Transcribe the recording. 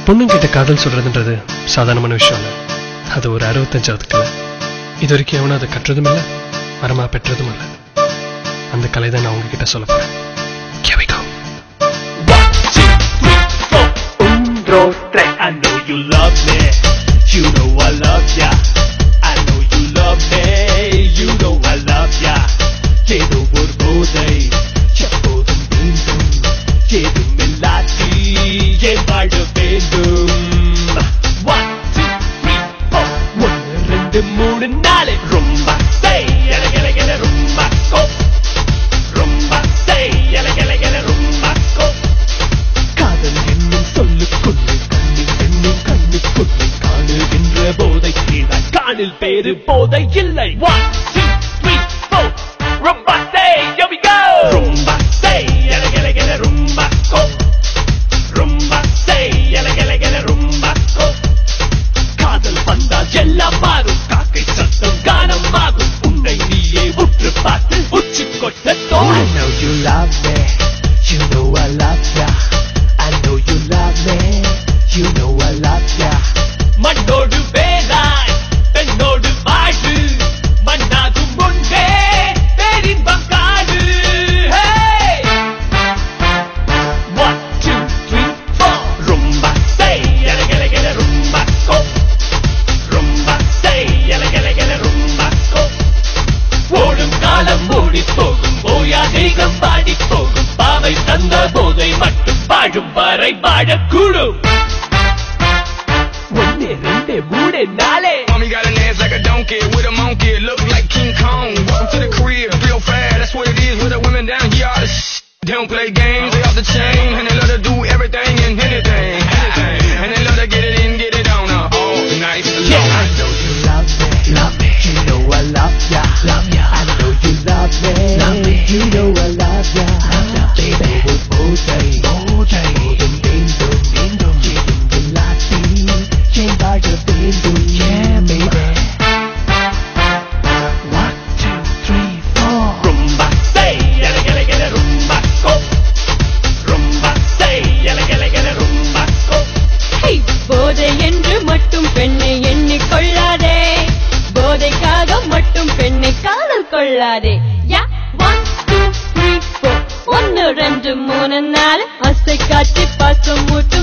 பொண்ணுங்கிட்ட காதல் சொல்றதுன்றது சாதாரணமான விஷயம் இல்லை அது ஒரு அறுபத்தஞ்சாவது இது வரைக்கும் எவனும் அதை கற்றதும் இல்லை வரமா பெற்றதும் இல்லை அந்த கலை தான் நான் உங்ககிட்ட சொல்ல போறேன் Here we go. One, two, three, four. Un, dos, tres. I know you love me. You know I love ya. I know you love me. You know I love ya. ஏதோ ஒரு போதை எப்போதும் மீண்டும் ஏதும் இல்லாட்டி என் வாழ வேண்டும் One, two, three, four. ஒன்று, ரெண்டு, மூணு, நாலு. ரொம்ப say, எல, எல, எல, ரொம்ப go. ரொம்ப say, எல, எல, எல, ரொம்ப go. காதல் என்னும் சொல்லுக்குள்ளே கண்ணில் பெண்ணின் கண்ணுக்குள்ளே காணுகின்ற போதை கீழாய் காணில் பேரு போதை இல்லை One, two, three, four. ரொம்ப say, here we go. ரொம்ப say, எல, எல, எல, ரொம்ப go. ரொம்ப say, எல, எல, எல, ரொம்ப go. காதல் வந்தால் எல்லாம் மாறும் காக்கை சத்தம் கானம் ஆகும் உன்னை நீயே உற்று பார்த்து உச்சி கொட்ட I தோணும் know you love me. You know I love ya. I know you love me. You know I love ya. மண்ணோடு வேலாய் பெண்ணோடு வாழு மண்ணாகும் முன்பே பேரின்பம் காடு Hey! One, two, three, four. ரொம்ப say, எல, எல, எல, ரொம்ப go. ரொம்ப say, எல, எல, எல, ரொம்ப go. ஓடும் காலம் ஓடி போகும் ஓயா தேகம் பாடி போகும் பாவை தந்த போதை மட்டும் வாழும் வரை வாழக்கூடும் ஒன்னு ரெண்டு மூணு நாளே Mommy got an ass like a donkey with a monkey, look like King Kong. Welcome to the crib, real fast, that's what it is with the women down here. All the sh- They don't play games, they off the chain, and they love to do everything and anything, anything. And they love to get it in, get it on uh, all night long. I know you love me. Love me. You know I love ya. Love ya. I know you love me. Love me. You know I love ya. Love ya. Baby. ஒரு போதை. போதை. போதும் வேண்டும். வேண்டும். ஏதும் இல்லாட்டி என் வாழ வேண்டும். Yeah, baby. One, two, three, four. ரொம்ப say, எல, எல, எல, ரொம்ப go. ரொம்ப say, எல, எல, எல, ரொம்ப go. ஹை, போதை என்று மட்டும் பெண்ணை எண்ணிக் கொள்ளாதே போதைக்காக மட்டும் பெண்ணை காதல் கொள்ளாதே யா ஒன் டூ த்ரீ ஃபோர் ஒன்னு ரெண்டு மூணு நாலு அசை காட்டி பாசம் மூட்டு